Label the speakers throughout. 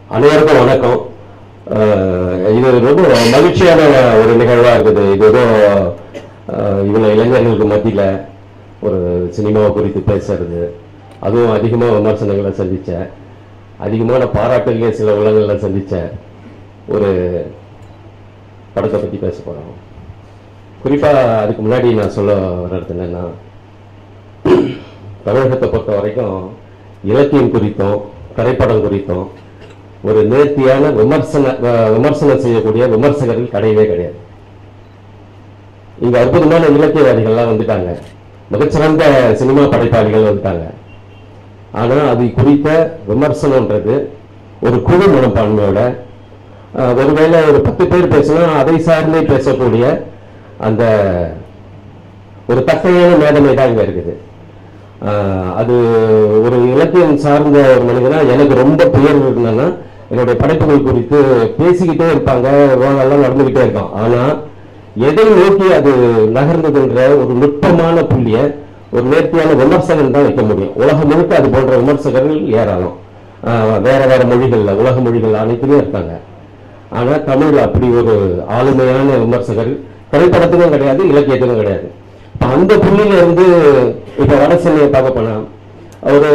Speaker 1: அனைவருக்கும் வணக்கம் அஹ் இது ரொம்ப மகிழ்ச்சியான ஒரு நிகழ்வா இருக்குது இது ஏதோ அஹ், இவ்வளவு இளைஞர்களுக்கு மத்தியில ஒரு சினிமாவை குறித்து பேசுறது அதுவும் அதிகமாக விமர்சனங்களை சந்திச்சேன் அதிகமான பாராட்டுகளையும் சில உலகங்களை சந்திச்சேன் ஒரு படத்தை பற்றி பேச போகிறோம் குறிப்பாக அதுக்கு முன்னாடி நான் சொல்ல வர்றது என்னன்னா தமிழகத்தை பொறுத்த வரைக்கும் இலக்கியம் குறித்தும் திரைப்படம் குறித்தும் ஒரு நேர்த்தியான விமர்சன அஹ், விமர்சனம் செய்யக்கூடிய விமர்சகர்கள் கிடையவே கிடையாது இங்க அற்புதமான இலக்கியவாதிகள்லாம் வந்துட்டாங்க மிகச்சிறந்த சினிமா படைப்பாளிகள் வந்துட்டாங்க ஆனா அது குறித்த விமர்சனம்ன்றது ஒரு குழு மனப்பான்மையோட அஹ், ஒருவேளை ஒரு பத்து பேர் பேசினா அதை சார்ந்தே பேசக்கூடிய அந்த ஒரு தட்டையான மேடமை தான் இங்க இருக்குது ஆஹ் அது ஒரு இலக்கியம் சார்ந்த ஒரு மனிதனா எனக்கு ரொம்ப பெயர் என்னன்னா என்னுடைய படைப்புகள் குறித்து பேசிக்கிட்டே இருப்பாங்க விவாதம்லாம் நடந்துகிட்டே இருக்கும் ஆனா எதை நோக்கி அது நகர்ந்ததுன்ற ஒரு நுட்பமான புள்ளிய ஒரு நேர்த்தியான விமர்சகன் தான் வைக்க முடியும் உலகம் முழுக்க அது போன்ற விமர்சகர்கள் ஏராளம் ஆஹ் வேற வேற மொழிகள்ல உலக மொழிகள் அனைத்துலயும் இருக்காங்க ஆனா தமிழ்ல அப்படி ஒரு ஆளுமையான விமர்சகர் திரைப்படத்துக்கும் கிடையாது இலக்கியத்துக்கும் கிடையாது இப்ப அந்த புள்ளியில இருந்து இப்ப வடசென்னையை பார்க்க போனா ஒரு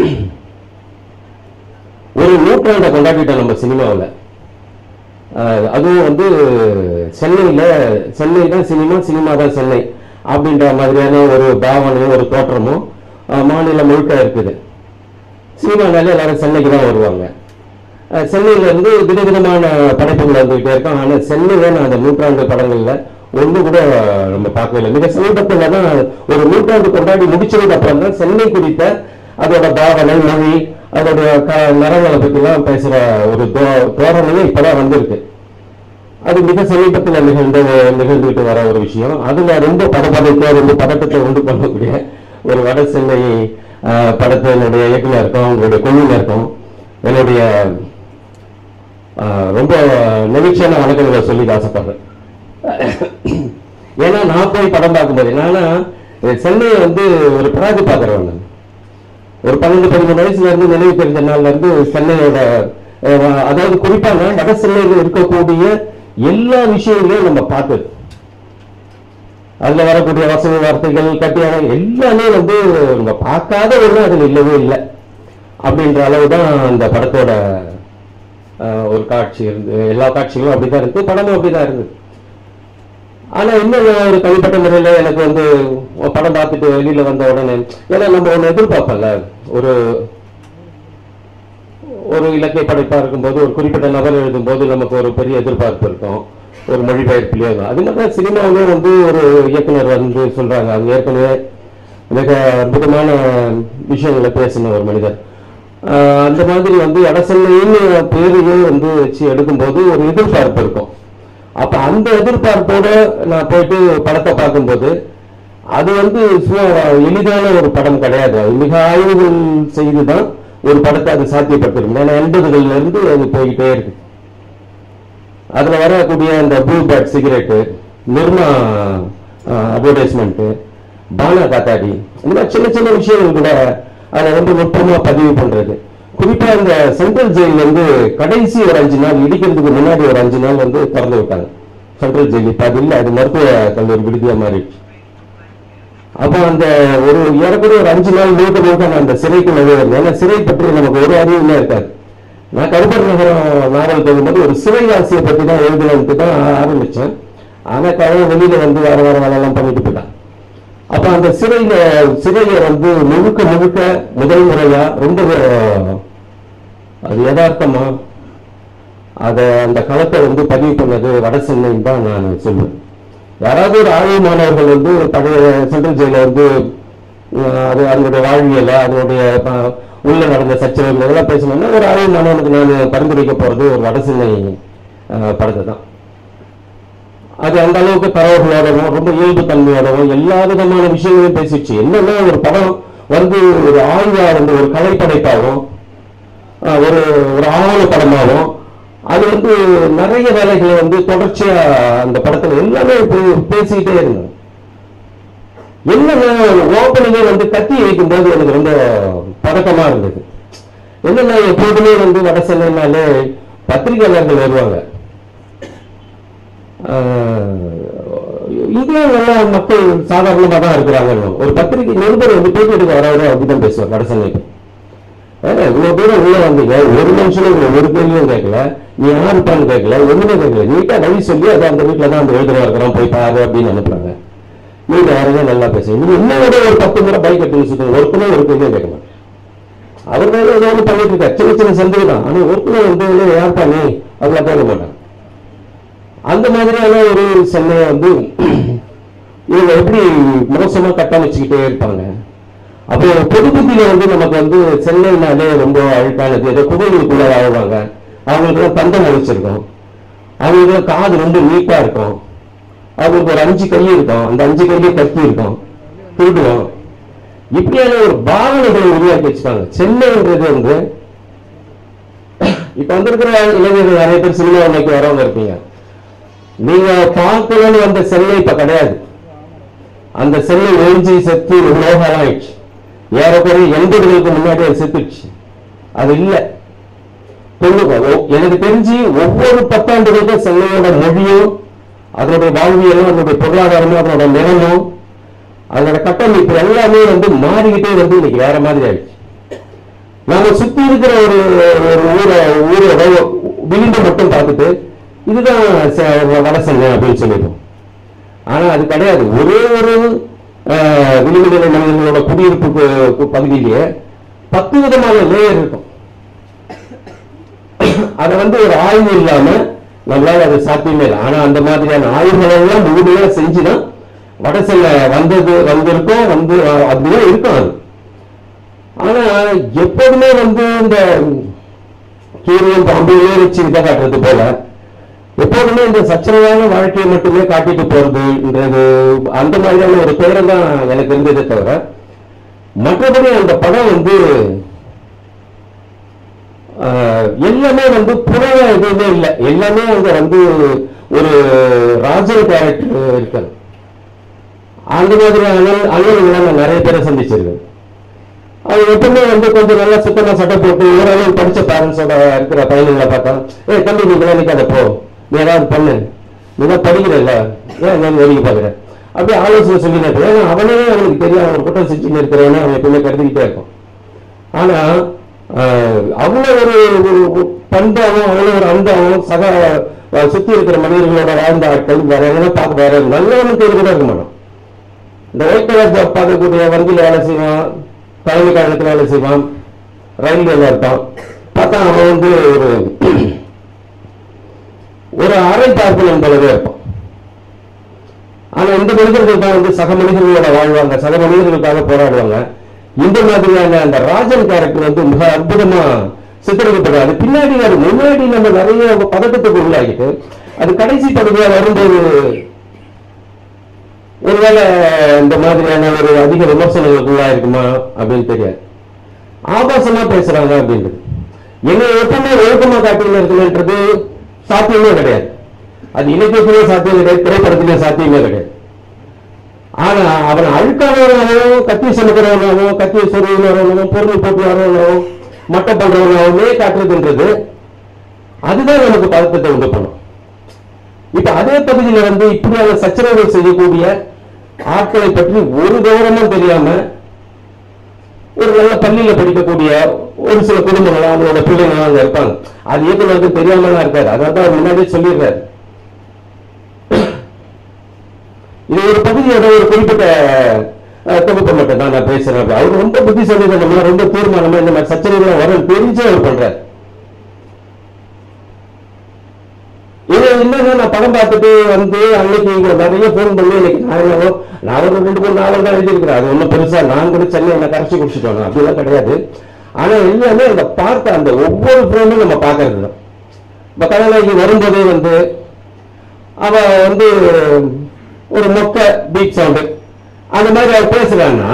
Speaker 1: ஒரு நூற்றாண்டை கொண்டாடிட்டோம் நம்ம சினிமாவில் அதுவும் வந்து சென்னையில சென்னை தான் சினிமா சினிமா தான் சென்னை அப்படின்ற மாதிரியான ஒரு பாவனையும் ஒரு தோற்றமும் அஹ், மாநிலம் முழுக்க இருக்குது சினிமானால எல்லாரும் சென்னைக்கு தான் வருவாங்க அஹ் சென்னையில இருந்து விதவிதமான படைப்புகள் வந்துகிட்டே இருக்கும் ஆனா சென்னையில நான் அந்த நூற்றாண்டு படங்கள்ல ஒண்ணு கூட நம்ம பார்க்கவே இல்லை மிக சமீபத்துல தான் ஒரு நூற்றாண்டு கொண்டாடி முடிச்சதுக்கு அப்புறம் தான் சென்னை குறித்த அதோட பாவனை மொழி அதோட க நிறங்களை பற்றிலாம் பேசுற ஒரு தோ- தோரணையும் இப்பதான் வந்திருக்கு அது மிக சமீபத்தில் நிகழ்ந்து நிகழ்ந்துகிட்டு வர ஒரு விஷயம் அதுல ரொம்ப படப்படத்தை ரொம்ப பதட்டத்தை உண்டு பண்ணக்கூடிய ஒரு வட சென்னை ஆஹ், படத்தினுடைய இயக்குனருக்கும் உங்களுடைய குழுவினருக்கும் என்னுடைய ஆஹ், ரொம்ப நெகிழ்ச்சியான வணக்கங்களை சொல்லி ஆசைப்படுறேன் ஏன்னா நான் போய் படம் பார்க்கும்போது என்னன்னா அஹ், சென்னையை வந்து ஒரு பிராகு பார்க்குறவன் நான் ஒரு பன்னெண்டு பதிமூணு வயசுல இருந்து நினைவு தெரிஞ்ச நாள்ல இருந்து சென்னையோட அஹ், அதாவது குறிப்பாக வட சென்னையில் இருக்கக்கூடிய எல்லா விஷயங்களையும் நம்ம பார்த்தது அதுல வரக்கூடிய வசதி வார்த்தைகள் கட்டியான எல்லாமே வந்து நம்ம பார்க்காத ஒண்ணு அதுல இல்லவே இல்லை அப்படின்ற அளவு தான் அந்த படத்தோட அஹ், ஒரு காட்சி இருந்து எல்லா காட்சிகளும் அப்படிதான் இருக்கு படமும் அப்படிதான் இருந்தது ஆனா இன்னும் நான் ஒரு தனிப்பட்ட முறையில எனக்கு வந்து படம் பார்த்துட்டு வெளியில வந்த உடனே ஏன்னா நம்ம ஒண்ணு எதிர்பார்ப்போம்ல ஒரு ஒரு இலக்கிய படைப்பா இருக்கும்போது ஒரு குறிப்பிட்ட நபர் எழுதும்போது நமக்கு ஒரு பெரிய எதிர்பார்ப்பு இருக்கும் ஒரு மொழிபெயர்ப்புலயே இருக்கும் அது மாதிரி தான் சினிமாவிலே வந்து ஒரு இயக்குனர் வந்து சொல்றாங்க அவங்க ஏற்கனவே மிக அற்புதமான விஷயங்களை பேசின ஒரு மனிதர் ஆஹ் அந்த மாதிரி வந்து இடசென்னைன்னு பேரையே வந்து வச்சு எடுக்கும்போது ஒரு எதிர்பார்ப்பு இருக்கும் அப்ப அந்த எதிர்பார்ப்போட நான் போயிட்டு படத்தை பார்க்கும்போது அது வந்து சும்மா எளிதான ஒரு படம் கிடையாது அது மிக ஆய்வுகள் செய்து தான் ஒரு படத்தை அது சாத்தியப்பட்டிருக்கும் ஏன்னா எண்பதுகள்ல இருந்து அது போய்கிட்டே இருக்கு அதுல வரக்கூடிய அந்த ப்ளூ பேட் சிகரெட்டு நிர்மா அட்வர்டைஸ்மெண்ட் பானா காத்தாடி இந்த மாதிரி சின்ன சின்ன விஷயங்கள் கூட அதை ரொம்ப நுட்பமா பதிவு பண்றது குறிப்பா இந்த சென்ட்ரல் ஜெயில இருந்து கடைசி ஒரு அஞ்சு நாள் இடிக்கிறதுக்கு முன்னாடி ஒரு அஞ்சு நாள் வந்து திறந்து விட்டாங்க சென்ட்ரல் ஜெயில் இப்ப அது இல்லை அது மருத்துவ கல்லூரி விடுதியா மாறிடுச்சு அப்போ அந்த ஒரு ஏறக்குறைய ஒரு அஞ்சு நாள் முழுக்க முழுக்க நான் அந்த சிறைக்கு நுழைவேன் ஏன்னா சிறை பற்றி நமக்கு ஒரு அறிவுமே இருக்காது நான் கருப்பர் நகரம் நாவல் எழுதும்போது ஒரு சிறைவாசியை பற்றி தான் எழுதணும்ட்டு தான் ஆரம்பிச்சேன் ஆனா கவலை வெளியில வந்து வேற வேற வேலையெல்லாம் பண்ணிட்டு போயிட்டான் அப்ப அந்த சிறையில சிறையை வந்து முழுக்க முழுக்க முதல் முறையா ரொம்ப அது யதார்த்தமா அத அந்த களத்தை வந்து பதிவு பண்ணது வட சென்னைன்னு தான் நான் சொல்லுவேன் யாராவது ஒரு ஆய்வு மாணவர்கள் வந்து பழைய சென்ட்ரல் ஜெயில வந்து அஹ், அது அதனுடைய வாழ்வியல அதனுடைய அஹ், உள்ள நடந்த சச்சரவுகள் இதெல்லாம் பேசணும்னா ஒரு ஆய்வு மாணவனுக்கு நான் பரிந்துரைக்க போறது ஒரு வட சென்னை அஹ், படத்தை தான் அது அந்த அளவுக்கு தரவுகளோடவும் ரொம்ப இயல்பு தன்மையோடவும் எல்லா விதமான விஷயங்களையும் பேசிடுச்சு என்னன்னா ஒரு படம் வந்து ஒரு ஆய்வா வந்து ஒரு கலைப்படைப்பாகவும் ஆஹ், ஒரு ஒரு ஆவண படமாகவும் அது வந்து நிறைய வேலைகளை வந்து தொடர்ச்சியா அந்த படத்துல எல்லாமே பே- பேசிக்கிட்டே இருந்தோம் என்னன்னா ஓப்பனிங்கே வந்து கத்தி வைக்கும்போது எனக்கு ரொம்ப பதட்டமா இருந்தது என்னன்னா எப்போதுமே வந்து வட சென்னைனாலே பத்திரிகையாளர்கள் வருவாங்க இங்கே நல்லா மக்கள் சாதாரணமாக தான் இருக்கிறாங்க ஒரு பத்திரிகை நிருபர் வந்து பேட்டி எடுக்க வரவரை அப்படிதான் பேசுவார் வட சென்னைக்கு ஏன்னா இவ்வளவு தூரம் உள்ள வந்தீங்க ஒரு நிமிஷம் உங்களை ஒரு கேள்வியும் கேட்கல நீ யாருப்பான்னு கேட்கல ஒண்ணுமே கேட்கல நீட்டா வழி சொல்லி அது அந்த வீட்டுல தான் அந்த எழுதுறா இருக்கிறோம் போய் பாரு அப்படின்னு அனுப்புறாங்க நீங்க யாரையும் நல்லா பேசுங்க நீங்க இன்னொரு ஒரு பத்து முறை பைக் எடுத்து சுத்துங்க ஒருத்தனே ஒரு கேள்வியும் கேட்க மாட்டேன் அவர் வேலை ஏதோ ஒன்று பண்ணிட்டு இருக்காரு சின்ன சின்ன சந்தேகம் தான் ஆனா ஒருத்தனே வந்து யாருப்பா நீ அவ்வளோ கேட்க மாட்டாங்க அந்த மாதிரியான ஒரு சென்னையை வந்து இவங்க எப்படி மோசமா கட்டமைச்சுக்கிட்டே இருப்பாங்க அப்போ பொது புத்தியில வந்து நமக்கு வந்து சென்னைனாலே ரொம்ப அழுக்கானது ஏதோ குகைகளுக்குள்ள வாழ்வாங்க அவங்களுக்கு தந்தம் அழிச்சிருக்கும் அவங்களுக்கு காது ரொம்ப நீட்டா இருக்கும் அவங்களுக்கு ஒரு அஞ்சு கை இருக்கும் அந்த அஞ்சு கையிலே கத்தி இருக்கும் திருடுவோம் இப்படியான ஒரு பாவனைகளை உருவாக்கி வச்சுக்காங்க சென்னைன்றது வந்து இப்ப வந்திருக்கிற இளைஞர்கள் நிறைய பேர் சினிமா இன்னைக்கு வரவங்க இருப்பீங்க நீங்க பார்க்கணும்னு வந்த சென்னை இப்ப கிடையாது அந்த சென்னை ஒழிஞ்சு செத்து ரொம்ப காலம் ஆயிடுச்சு ஏறக்குறைய எண்பதுகளுக்கு முன்னாடி அது செத்துடுச்சு அது இல்ல சொல்லுங்க ஒ- எனக்கு தெரிஞ்சு ஒவ்வொரு பத்தாண்டுகளுக்கும் சென்னையோட மொழியும் அதனுடைய வாழ்வியலும் அதனுடைய பொருளாதாரமும் அதனோட நிறமும் அதனோட கட்டமைப்பு எல்லாமே வந்து மாறிக்கிட்டே வந்து இன்னைக்கு வேற மாதிரி ஆயிடுச்சு நாம சுத்தி இருக்கிற ஒரு ஒரு ஊரை ஊரோட விளிம்பை மட்டும் பார்த்துட்டு இதுதான் ச- வட சென்னை அப்படின்னு சொல்லிடுவோம் ஆனா அது கிடையாது ஒரே ஒரு அஹ், விளிம்பு நிலை மனிதர்களோட குடியிருப்பு கு- கு- பகுதியிலேயே பத்து விதமான லேயர் இருக்கும் அதை வந்து ஒரு ஆய்வு இல்லாம நம்மளால அது சாத்தியமே இல்லை ஆனா அந்த மாதிரியான ஆய்வுகள் எல்லாம் முழுமையா செஞ்சுதான் வட சென்னை வந்தது வந்திருக்கோம் வந்து அஹ், அப்படிதான் இருக்கும் அது ஆனா எப்போதுமே வந்து இந்த சூரியன் பாம்பையே வச்சு இதை காட்டுறது போல எப்போதுமே இந்த சச்சரவான வாழ்க்கையை மட்டுமே காட்டிட்டு போறதுன்றது அந்த மாதிரியான ஒரு பேரம் தான் எனக்கு இருந்ததே தவிர மற்றபடி அந்த படம் வந்து ஆஹ், எல்லாமே வந்து புற எதுவுமே இல்லை எல்லாமே அங்க வந்து ஒரு ராஜன் கேரக்டர் இருக்காது அந்த மாதிரியான அலுவலங்களை நான் நிறைய பேரை சந்திச்சிருக்கேன் அது எப்பவுமே வந்து கொஞ்சம் நல்லா சுத்தமா சட்டை போட்டு ஓரளவு படிச்ச பேரண்ட்ஸோட இருக்கிற பையன்களை பார்த்தா ஏ தம்பி நீ நினைக்காத போ நீ ஏதாவது பண்ணு நீ தான் படிக்கிறல்ல ஏன் நான் வேடிக்கை பார்க்குறேன் அப்படியே ஆலோசனை சொல்லி இருப்பேன் ஏன்னா அவனே அவனுக்கு தெரியும் அவன் குற்றம் செஞ்சுன்னு இருக்கிறவனே அவன் எப்பவுமே கருதிக்கிட்டே இருக்கும் ஆனா ஆஹ், அவ்வளவு ஒரு ஒரு பண்பாவும் அவ்வளவு ஒரு அன்பாவும் சக அஹ், சுத்தி இருக்கிற மனிதர்களோட வாழ்ந்த ஆட்கள் வேற எங்கன்னா பார்க்க வேற நல்லவனு பேர் கூட இருக்க மாட்டான் இந்த ஒயிட் கலர் ஜாப் பார்க்கக்கூடிய வங்கியில் வேலை செய்வான் தலைமை கழகத்தில் வேலை செய்வான் ரயில்வேல இருப்பான் பார்த்தா அவன் வந்து ஒரு ஒரு அரை பார்ப்பனன் போலவே இருப்பான் ஆனா இந்த மனிதர்கள் தான் வந்து சக மனிதர்களோட வாழ்வாங்க சக மனிதர்களுக்காக போராடுவாங்க இந்த மாதிரியான அந்த ராஜன் கேரக்டர் வந்து மிக அற்புதமா சித்தரிக்கப்படுறாரு பின்னாடி அது முன்னாடி நம்ம நிறைய பதட்டத்துக்கு உள்ளாகிட்டு அது கடைசி பகுதியா வரும்போது ஒருவேளை இந்த மாதிரியான ஒரு அதிக விமர்சனங்களுக்குள்ளா இருக்குமா அப்படின்னு தெரியாது ஆபாசமா பேசுறாங்க அப்படின்றது என்ன எப்பவுமே ஒழுக்கமா காட்டியில் இருக்கணுன்றது சாத்தியமே கிடையாது அது இலக்கியத்திலே சாத்தியம் கிடையாது திரைப்படத்திலே சாத்தியமே கிடையாது ஆனா அவன் அழுக்கானவனாகவும் கத்தி சுமக்கிறவனாகவும் கத்தி சொருவினவனாகவும் பொருள் போட்டு வரவனாகவும் மட்டம் பண்றவனாகவுமே காட்டுறதுன்றது அதுதான் நமக்கு பதட்டத்தை உண்டு பண்ணும் இப்ப அதே பகுதியில வந்து இப்படியான சச்சரவுகள் செய்யக்கூடிய ஆட்களை பற்றி ஒரு கௌரவமும் தெரியாம ஒரு நல்ல பள்ளியில படிக்கக்கூடிய ஒரு சில குடும்பங்கள் அவங்களோட பிள்ளைங்க அங்க இருப்பாங்க அது இயக்குனருக்கு தெரியாமலாம் இருக்காரு அதான் அவர் முன்னாடியே சொல்லிடுறாரு இது ஒரு பகுதியோட ஒரு குறிப்பிட்ட அஹ், தொகுப்பை மட்டும் தான் நான் பேசுறேன் அவர் ரொம்ப புத்திசாலி நம்ம ரொம்ப தீர்மானமா இந்த மாதிரி சச்சரவுகள் வரும் தெரிஞ்சே அவர் பண்றாரு இது என்னன்னா நான் படம் பார்த்துட்டு வந்து அன்னைக்கு இங்க நிறைய ஃபோன் பண்ணி இன்னைக்கு நாயகம் நான் ஒரு ரெண்டு மூணு நாவல் தான் எழுதியிருக்கிறேன் அது ஒன்றும் பெருசா நான் கூட சென்னை என்ன கரைச்சி குடிச்சிட்டு வரணும் அப்படிலாம் கிடையாது ஆனா எல்லாமே அந்த பார்த்த அந்த ஒவ்வொரு ஃப்ரேமும் நம்ம பார்க்கறது தான் இப்ப கதாநாயகி வரும்போதே வந்து அவ வந்து ஒரு மொக்க பீட் சவுண்டு அந்த மாதிரி அவர் பேசுறான்னா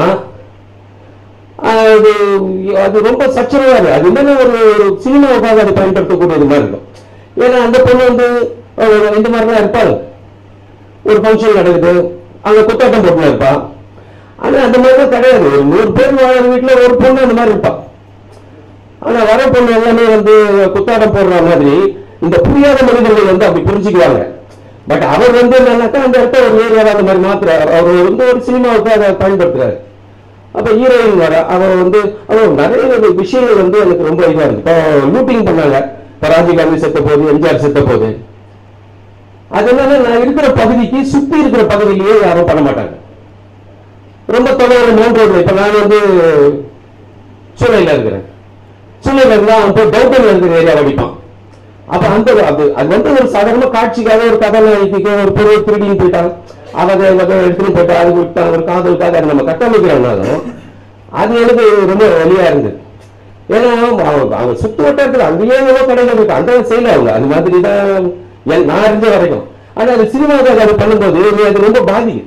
Speaker 1: அது அது ரொம்ப சச்சரவா இருக்கு அது என்னன்னா ஒரு ஒரு சினிமாவுக்காக அதை பயன்படுத்தக்கூடியது மாதிரி இருக்கும் ஏன்னா அந்த பொண்ணு வந்து அஹ், இந்த மாதிரி தான் இருப்பாங்க ஒரு ஃபங்க்ஷன் நடக்குது அங்க குத்தாட்டம் போட்டுல இருப்பா ஆனா அந்த மாதிரி தான் கிடையாது ஒரு நூறு பேர் வாழற வீட்டுல ஒரு பொண்ணு அந்த மாதிரி இருப்பா ஆனா வர பொண்ணு எல்லாமே வந்து குத்தாடம் போடுற மாதிரி இந்த புரியாத மனிதர்கள் வந்து அப்படி புரிஞ்சுக்குவாங்க பட் அவர் வந்து என்னன்னாக்கா அந்த இடத்த ஒரு ஏரியாவை அந்த மாதிரி மாத்துறாரு அவர் வந்து ஒரு சினிமாவுக்கு அதை பயன்படுத்துறாரு அப்ப ஹீரோயின் வர அவ வந்து அவ நிறைய விஷயங்கள் வந்து எனக்கு ரொம்ப இதா இருக்கு இப்போ லூட்டிங் பண்ணாங்க இப்போ ராஜீவ் காந்தி செத்த போது எம்ஜிஆர் செத்த போது அதனால நான் இருக்கிற பகுதிக்கு சுத்தி இருக்கிற பகுதியிலேயே யாரும் பண்ண மாட்டாங்க ரொம்ப தொலைவில் மவுண்ட் ரோட்ல இப்ப நான் வந்து சூளையில இருக்கிறேன் சூளையில இருந்தா அவன் போய் டவுட்டன்ல இருக்கிற ஏரியா அடிப்பான் அப்ப அந்த அது அது வந்து ஒரு சாதாரண காட்சிக்காக ஒரு கதாநாயகிக்கு ஒரு பொருள் திருடின்னு போயிட்டாங்க அவங்க இவங்க எடுத்துட்டு போயிட்டா அது விட்டாங்க ஒரு காதலுக்காக அதை நம்ம கட்டமைக்கிறோம்னாலும் அது எனக்கு ரொம்ப வழியா இருந்தது ஏன்னா அவங்க அவங்க சுத்து வட்டாரத்தில் அங்கேயே எவ்வளோ கடைகள் இருக்கு அந்த செய்யல அவங்க அது மாதிரி தான் என் நான் அறிஞ்ச வரைக்கும் ஆனா அது சினிமாவுக்காக அது பண்ணும்போது நீ அது ரொம்ப பாதிக்குது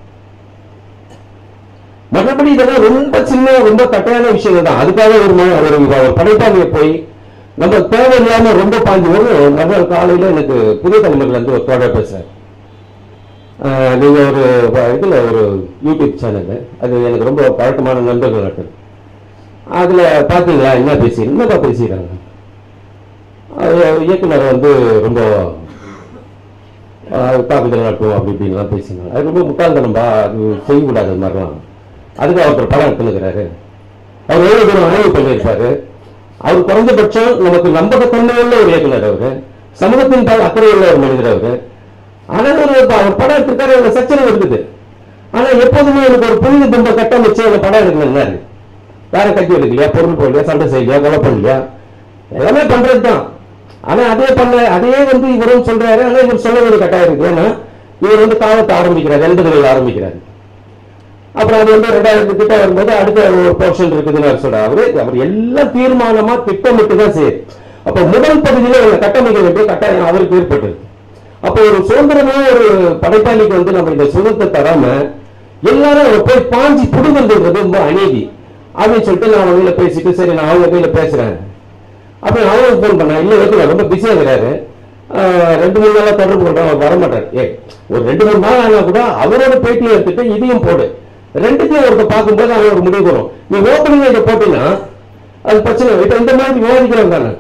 Speaker 1: மற்றபடி இதெல்லாம் ரொம்ப சின்ன ரொம்ப கட்டையான விஷயங்கள் தான் அதுக்காக ஒரு ம- ஒரு ஒரு படைப்பாளியை போய் நம்ம தேவையில்லாம ரொம்ப பாஞ்சு வரும் மறுநாள் காலையில எனக்கு புதிய தலைமுறையில இருந்து ஒரு தோழர் பேசுறேன் ஆஹ் நீங்க ஒரு வ- இதுல ஒரு யூடியூப் சேனல் அது எனக்கு ரொம்ப பழக்கமான நண்பர்கள் இருக்கு அதுல பாத்தீங்களா என்ன பேசி என்னப்பா பேசிக்கிறாங்க அது இயக்குனர் வந்து ரொம்ப ஆஹ் தாக்குதல் நடத்துவோம் அப்படி இப்படின்லாம் பேசினாங்க அது ரொம்ப முட்டாள்தனம்பா அது செய்யக்கூடாது அது மாதிரிலாம் அதுக்கு அவர் படம் எடுத்துனுக்கிறாரு அவர் எவ்வளவு தூரம் ஆய்வு பண்ணியிருப்பாரு அவர் குறைந்தபட்சம் நமக்கு நம்பகத்தன்மை உள்ள ஒரு இயக்குனர் அவரு சமூகத்தின் பால் அக்கறை உள்ள ஒரு மனிதர் அவரு ஆனா ஒரு அவர் படம் எடுத்திருக்காரு அந்த சச்சரவு இருக்குது ஆனா எப்போதுமே எனக்கு ஒரு புனித பிம்ப கட்டமைச்சு அந்த படம் எடுக்கணும் வேற கட்டி எடுக்கலையா பொருள் போடலையா சண்டை செய்யலையா கொலை பண்ணலையா எல்லாமே பண்றது தான் ஆனா அதே பண்ண அதே வந்து இவரும் சொல்றாரு ஆனா இவர் சொல்ல ஒரு கட்டாயம் இருக்கு ஏன்னா இவர் வந்து காலத்தை ஆரம்பிக்கிறார் எண்பதுகள் ஆரம்பிக்கிறார் அப்புறம் அது வந்து ரெண்டாயிரத்து கிட்ட வரும்போது அடுத்த ஒரு போர்ஷன் இருக்குதுன்னு அவர் சொல்றாரு அவரு அவர் எல்லாம் தீர்மானமா திட்டமிட்டு தான் செய்யுது அப்ப முதல் பகுதியில அவங்க கட்டமைக்க வேண்டிய கட்டாயம் அவருக்கு ஏற்பட்டது அப்போ ஒரு சுதந்திரமான ஒரு படைப்பாளிக்கு வந்து நம்ம இந்த சுதந்திரத்தை தராம எல்லாரும் அவர் போய் பாஞ்சி புடுங்கிறதுன்றது ரொம்ப அநீதி அப்படின்னு சொல்லிட்டு நான் அவங்க கையில பேசிட்டு சரி நான் அவங்க கையில பேசுறேன் அப்புறம் அவனுக்கு ஃபோன் பண்ணேன் இல்லை வைக்கல ரொம்ப பிஸியா இருக்கிறாரு ஆஹ் ரெண்டு மூணு நாளா தொடர்பு கொண்டா அவர் வர மாட்டார் ஏ ஒரு ரெண்டு மூணு நாள் ஆனா கூட அவரோட பேட்டியை எடுத்துட்டு இதையும் போடு ரெண்டுத்தையும் ஒருத்த பார்க்கும்போது அவன் ஒரு முடிவு வரும் நீ ஓப்பனிங் இதை போட்டீங்கன்னா அது பிரச்சனை இல்லை. இப்ப இந்த மாதிரி விவாதிக்கிறோம் தானே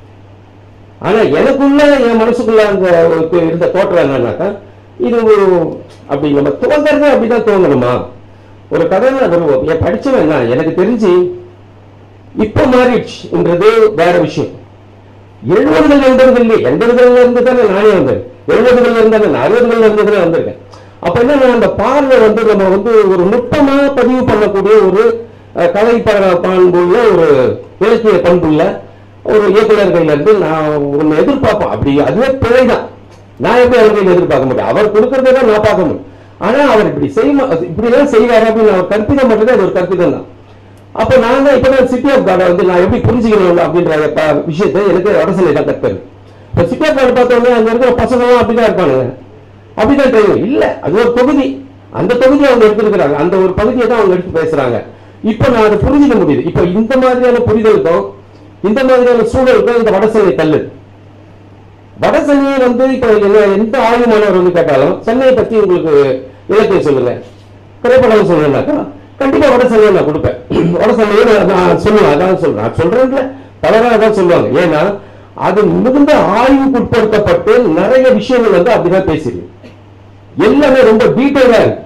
Speaker 1: ஆனா எனக்குள்ள என் மனசுக்குள்ள அந்த ஒரு இருந்த தோற்றம் என்னன்னாக்கா இது ஒரு அப்படி நம்ம தோன்றதே அப்படிதான் தோணணுமா ஒரு கதையில ஒரு என் படிச்சவன் என்ன எனக்கு தெரிஞ்சு இப்ப மாறிடுச்சுன்றது வேற விஷயம் எழுபதுகள் எண்பதுகள்ல எண்பதுகள்ல இருந்து தானே நானே வந்தேன் எழுபதுகள்ல இருந்து தானே நான் அறுபதுகள்ல இருந்து தானே வந்திருக்கேன் அப்ப என்ன அந்த பார்வை வந்து நம்ம வந்து ஒரு நுட்பமா பதிவு பண்ணக்கூடிய ஒரு அஹ், கலை ப- பண்புள்ள ஒரு இலக்கிய பண்புள்ள ஒரு இயக்குனர் கையில இருந்து நான் ஒன்னு எதிர்பார்ப்பேன் அப்படி அதுவே பிழைதான் நான் எப்படி அவர் கையில எதிர்பார்க்க முடியும் அவர் கொடுக்கறதை தான் நான் பார்க்க முடியும் ஆனா அவர் இப்படி செய்ய இப்படி எல்லாம் செய்வார் அப்படின்னு அவர் கற்பிதம் பண்றது அது ஒரு கற்பிதம் தான் அப்ப நான் தான் இப்பதான் சிட்டி ஆஃப் கார்டை வந்து நான் எப்படி புரிஞ்சுக்கணும் அப்படின்ற ப- விஷயத்தை எனக்கு வடசலை தான் கற்கிறது இப்ப சிட்டி ஆஃப் கார்டு பார்த்தோன்னே அங்க இருக்கிற பசங்க எல்லாம் அப்படிதான் இருப்பானுங்க அப்படிதான் தெரியும் இல்ல அது ஒரு தொகுதி அந்த தொகுதியை அவங்க எடுத்துருக்கிறாங்க அந்த ஒரு பகுதியை தான் அவங்க எடுத்து பேசுறாங்க இப்ப நான் அதை புரிஞ்சுக்க முடியுது இப்ப இந்த மாதிரியான புரிதலுக்கும் இந்த மாதிரியான சூழலுக்கும் இந்த வடசென்னை தள்ளுது வடசென்னையை வந்து இப்ப என்ன எந்த ஆய்வு மாணவர் வந்து கேட்டாலும் சென்னையை பத்தி உங்களுக்கு இலக்கியம் சொல்லுங்க திரைப்படம் சொல்லுங்கனாக்கா கண்டிப்பா வடசென்னையை நான் கொடுப்பேன் வடசென்னையை நான் நான் சொல்லுவேன் அதான் சொல்றேன் நான் சொல்றேன்ல தவறாக தான் சொல்லுவாங்க ஏன்னா அது மிகுந்த ஆய்வுக்கு உட்படுத்தப்பட்டு நிறைய விஷயங்கள் வந்து அப்படிதான் பேசிருக்கு எல்லாமே ரொம்ப டீட்டெயிலா இருக்கு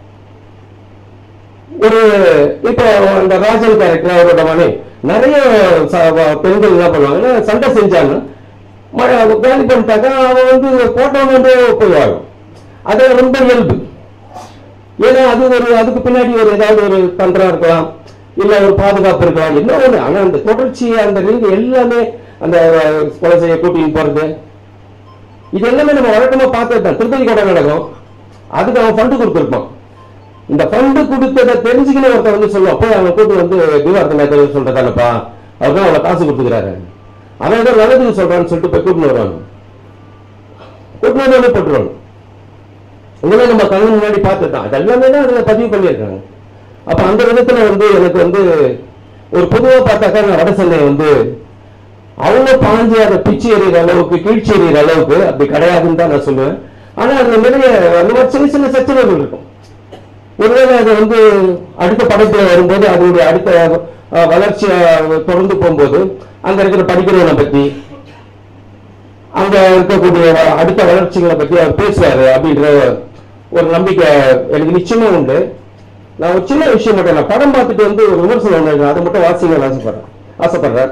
Speaker 1: ஒரு இப்போ அந்த ராஜன் கேரக்டர் அவரோட மனை நிறைய ச- வ- பெண்கள் என்ன பண்ணுவாங்கன்னா சண்டை செஞ்சாங்க மழை காலி பண்ணிட்டாக்கா அவன் வந்து போட்டவன் வந்து போய் வாழும் அது ரொம்ப இயல்பு ஏன்னா அது ஒரு அதுக்கு பின்னாடி ஒரு ஏதாவது ஒரு தந்திரம் இருக்கலாம் இல்ல ஒரு பாதுகாப்பு இருக்கலாம் என்ன ஒண்ணு ஆனா அந்த தொடர்ச்சி அந்த ரிங் எல்லாமே அந்த அஹ், கொலை செய்ய கூட்டின்னு போறது இது எல்லாமே நம்ம வழக்கமா பார்த்தது தான் திருப்பதி கூட நடக்கும் அதுக்கு அவன் ஃபண்டு கொடுத்துருப்பான் இந்த ஃபண்டு கொடுத்ததை தெரிஞ்சுக்கின ஒருத்தன் வந்து சொல்லுவான் போய் அவன் கூட்டு வந்து திவார்த்தனை ஏதோ சொல்றதானப்பா அவர் தான் அவ்வளவு காசு கொடுத்துக்கிறாரு அவன் ஏதோ நல்லதுக்கு சொல்றான்னு சொல்லிட்டு போய் கூட்டின்னு வருவாங்க கூட்டின்னு வந்து வந்து போட்டுருவாங்க இதெல்லாம் நம்ம கண்ணு முன்னாடி பார்த்தது தான் அது எல்லாமே தான் அதுல பதிவு பண்ணியிருக்காங்க அப்ப அந்த விதத்துல வந்து எனக்கு வந்து ஒரு பொதுவா பார்த்தாக்கா நான் வடசென்னை வந்து அவங்க பாஞ்சு அதை பிச்சு எறிகிற அளவுக்கு கீழ்ச்சி எறிகிற அளவுக்கு அப்படி கிடையாதுன்னு தான் நான் சொல்லுவேன் ஆனா அதுல நிறைய அந்த மாதிரி சின்ன சின்ன சச்சரவுகள் இருக்கும் ஒருவேளை அது வந்து அடுத்த படத்துல வரும்போது அதனுடைய அடுத்த அஹ், வளர்ச்சி அஹ், தொடர்ந்து போகும்போது அங்க இருக்கிற படிக்கிறவனை பத்தி அங்க இருக்கக்கூடிய அடுத்த வளர்ச்சிகளை பத்தி அவர் பேசுவாரு அப்படின்ற ஒரு நம்பிக்கை எனக்கு நிச்சயமா உண்டு நான் ஒரு சின்ன விஷயம் மட்டும் நான் படம் பார்த்துட்டு வந்து ஒரு விமர்சனம் ஒண்ணு எழுதினேன். அதை மட்டும் வாசிங்க ஆசைப்படுறேன் ஆசைப்படுறேன்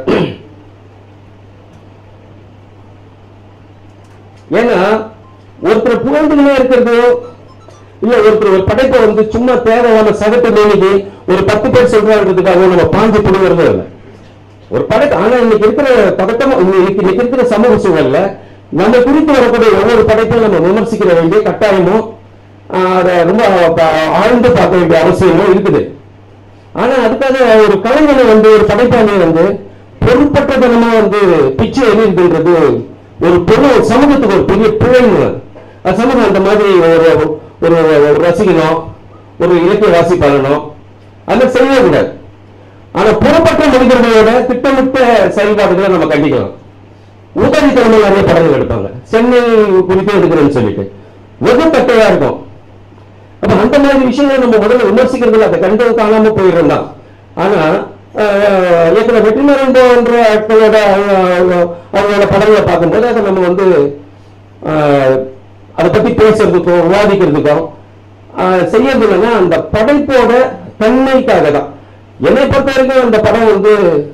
Speaker 1: ஏன்னா ஒருத்தர் புகழ்ந்துகிட்டே இருக்கிறதோ இல்ல ஒருத்தர் ஒரு படைப்பை வந்து சும்மா தேவையான சகட்டு மேனிக்கு ஒரு பத்து பேர் சொல்றாங்கிறதுக்காக நம்ம பாஞ்சு புடுங்கிறது இல்லை ஒரு படைப்பு ஆனா இன்னைக்கு இருக்கிற பதட்டம் இன்னைக்கு இன்னைக்கு இருக்கிற சமூக சூழல்ல நம்ம குறித்து வரக்கூடிய ஒவ்வொரு படைப்பையும் நம்ம விமர்சிக்கிற வேண்டிய கட்டாயமும் ஆஹ், அதை ரொம்ப ப- ஆழ்ந்து பார்க்க வேண்டிய அவசியமும் இருக்குது ஆனா அதுக்காக ஒரு கலைஞனை வந்து ஒரு படைப்பாளி வந்து பொருட்பட்டதனமா வந்து பிச்சை எறியுதுன்றது ஒரு பொருள் ஒரு சமூகத்துக்கு ஒரு பெரிய பிழைன்னு அது சமூகம் அந்த மாதிரி ஒரு ஒரு ஒரு ரசிகனோ ஒரு இலக்கிய வாசிப்பாளனோ அந்த செய்யவே கூடாது ஆனா புறப்பட்ட மனிதர்களோட திட்டமிட்ட செயல்பாடுகளை நம்ம கண்டிக்கலாம் உதவித்தனமா நிறைய படங்கள் எடுப்பாங்க சென்னை குறித்து எடுக்கிறேன்னு சொல்லிட்டு வெகு தட்டையா இருக்கும் அப்ப அந்த மாதிரி விஷயங்களை நம்ம முதல்ல விமர்சிக்கிறதுல அதை கண்டு காணாம போயிடும் தான் ஆனா ஆஹ், இயக்குனர் வெற்றிமாறன் போன்ற ஆட்களோட அவங்க- அவங்களோட படங்களை பார்க்கும்போது அதை நம்ம வந்து ஆஹ், அதை பத்தி பேசுறதுக்கும் விவாதிக்கிறதுக்கும் ஆஹ், செய்யறது இல்லைன்னா அந்த படைப்போட தன்மைக்காக தான் என்னை பொறுத்த வரைக்கும் அந்த படம் வந்து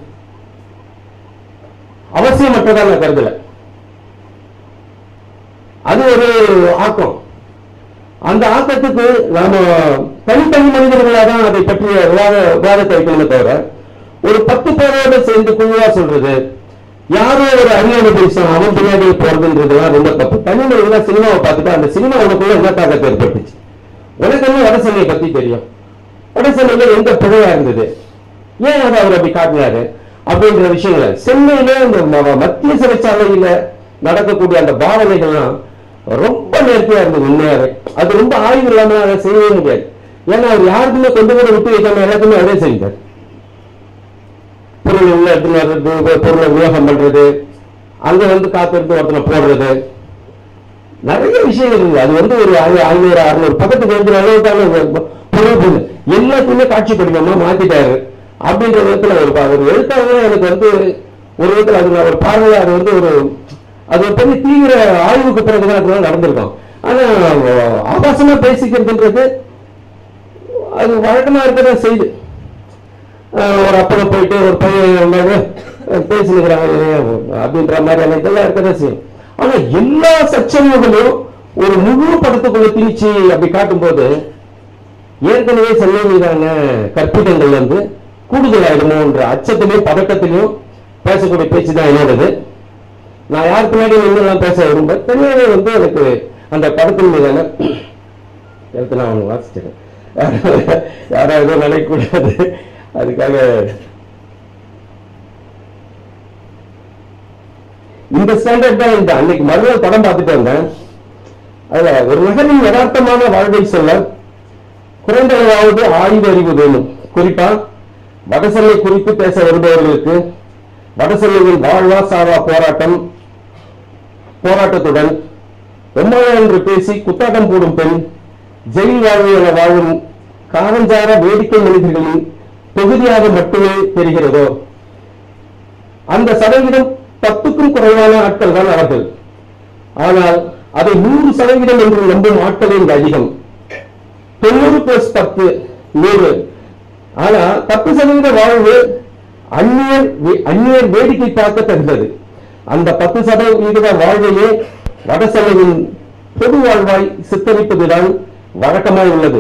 Speaker 1: அவசியமற்றதா நான் கருதல அது ஒரு ஆக்கம் அந்த ஆக்கத்துக்கு நாம தனித்தனி மனிதர்களாக தான் அதை பற்றிய விவாத விவாதத்தை வைக்கணுமே தவிர ஒரு பத்து பேரோட சேர்ந்து குழுவா சொல்றது யாரோ ஒரு அறியாமை பேசும் அவன் பின்னாடி போறதுன்றதுலாம் ரொம்ப தப்பு தனி மனிதனா சினிமாவை பார்த்துட்டு அந்த சினிமா உனக்குள்ள என்ன தாக்கத்தை ஏற்பட்டுச்சு உனக்கு என்ன வடசென்னையை பத்தி தெரியும் வடசென்னையில எந்த பிழையா இருந்தது ஏன் அதை அவர் அப்படி காட்டினாரு அப்படின்ற விஷயங்களை சென்னையில இந்த ம- மத்திய சிறைச்சாலையில நடக்கக்கூடிய அந்த பாவனைகள்லாம் ரொம்ப நேர்த்தியா இருந்தது உண்மையாவே அது ரொம்ப ஆய்வு இல்லாம அதை செய்யவே முடியாது ஏன்னா அவர் யாருக்குமே கொண்டு கூட விட்டு வைக்காம எல்லாத்தையுமே அதே செஞ்சார் பொருள் உள்ள எடுத்துன்னு வர்றது பொருளை விநியோகம் பண்றது அங்க வந்து காத்திருந்து ஒருத்தனை போடுறது நிறைய விஷயங்கள் இருக்கு அது வந்து ஒரு ஐ- ஐநூறு அறுநூறு பக்கத்துக்கு எழுதுற அளவுக்கான ஒரு பொருள் பொருள் எல்லாத்தையுமே காட்சி படிக்கமா மாத்திட்டாரு அப்படின்ற விதத்துல ஒரு பா- ஒரு எழுத்தாளர் எனக்கு வந்து ஒரு விதத்துல அது நான் ஒரு பார்வையா அது வந்து ஒரு அது ஒரு பெரிய தீவிர ஆய்வுக்கு பிறகுதான் அதெல்லாம் நடந்திருக்கும் ஆனா ஆபாசமா பேசிக்கிறதுன்றது அது வழக்கமா இருக்கிற செய்து ஆஹ் ஒரு அப்பனை போயிட்டு ஒரு பையன் பேசினுக்கிறாங்க அப்படின்ற மாதிரியான இதெல்லாம் இருக்கிறத செய்யும் ஆனா எல்லா சச்சரவுகளும் ஒரு முழு படத்துக்குள்ள திணிச்சு அப்படி காட்டும்போது ஏற்கனவே சென்னை மீதான கற்பிதங்கள் வந்து கூடுதலாயிடுமோன்ற அச்சத்திலையும் பதட்டத்திலையும் பேசக்கூடிய பேச்சு தான் என்னோடது நான் யார் பின்னாடி நின்றுலாம் பேச விரும்ப தனியாவே வந்து எனக்கு அந்த படத்தின் மீதான எடுத்து நான் அவனுக்கு வாசிச்சிட்டேன் யாராவது எதுவும் நினைக்கக்கூடாது அதுக்காக இந்த ஸ்டாண்டர்ட் தான் இந்த அன்னைக்கு மறுநாள் படம் பார்த்துட்டு வந்தேன் அதுல ஒரு நகரின் யதார்த்தமான வாழ்வை சொல்ல குறைந்தளவாவது ஆய்வு அறிவு வேணும் குறிப்பா வடசென்னை குறித்து பேச வருபவர்களுக்கு வடசென்னையின் வாழ்வா சாவா போராட்டம் போராட்டத்துடன் எம்மாயா என்று பேசி குத்தாட்டம் போடும் பெண் ஜெயில் வாழ்வு என வாழும் காரஞ்சார வேடிக்கை மனிதர்களின் தொகுதியாக மட்டுமே தெரிகிறதோ அந்த சதவீதம் பத்துக்கும் குறைவான ஆட்கள் தான் அவர்கள் ஆனால் அதை நூறு சதவீதம் என்று நம்பும் ஆட்களே இங்கு அதிகம் தொண்ணூறு பிளஸ் பத்து நூறு ஆனா பத்து சதவீத வாழ்வு அந்நியர் வே- அந்நியர் வேடிக்கை பார்க்க தகுந்தது அந்த பத்து சதவீத வாழ்வையே வடசென்னையின் பொது வாழ்வாய் சித்தரிப்பதுதான் வழக்கமாய் உள்ளது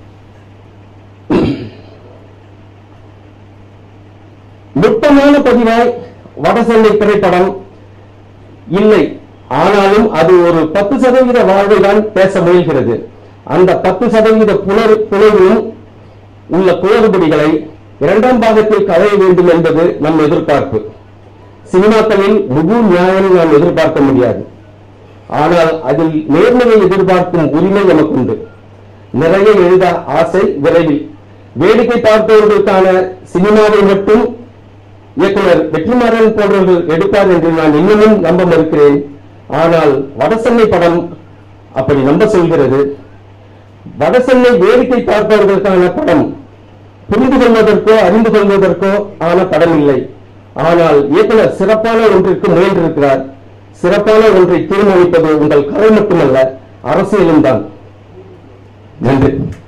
Speaker 1: நுட்பமான பதிவாய் வடசென்னை திரைப்படம் இல்லை ஆனாலும் அது ஒரு பத்து சதவீத வாழ்வை தான் பேச முயல்கிறது அந்த பத்து சதவீத புலர் புலரும் உள்ள குளறுபடிகளை இரண்டாம் பாகத்தில் களைய வேண்டும் என்பது நம் எதிர்பார்ப்பு சினிமாக்களில் முழு நியாயம் நாம் எதிர்பார்க்க முடியாது ஆனால் அதில் நேர்மையை எதிர்பார்க்கும் உரிமை நமக்கு உண்டு நிறைய எழுத ஆசை விரைவில் வேடிக்கை பார்ப்பவர்களுக்கான சினிமாவை மட்டும் இயக்குனர் வெற்றிமாறன் போன்றவர்கள் எடுப்பார் என்று நான் இன்னமும் நம்ப மறுக்கிறேன் ஆனால் வடசென்னை படம் அப்படி நம்ப சொல்கிறது வடசென்னை வேடிக்கை பார்ப்பவர்களுக்கான படம் புரிந்து கொள்வதற்கோ அறிந்து கொள்வதற்கோ ஆன படம் இல்லை ஆனால் இயக்குனர் சிறப்பான ஒன்றிற்கு முயன்றிருக்கிறார் சிறப்பான ஒன்றை தீர்மானிப்பது உங்கள் கலை மட்டுமல்ல அரசியலும் தான் நன்றி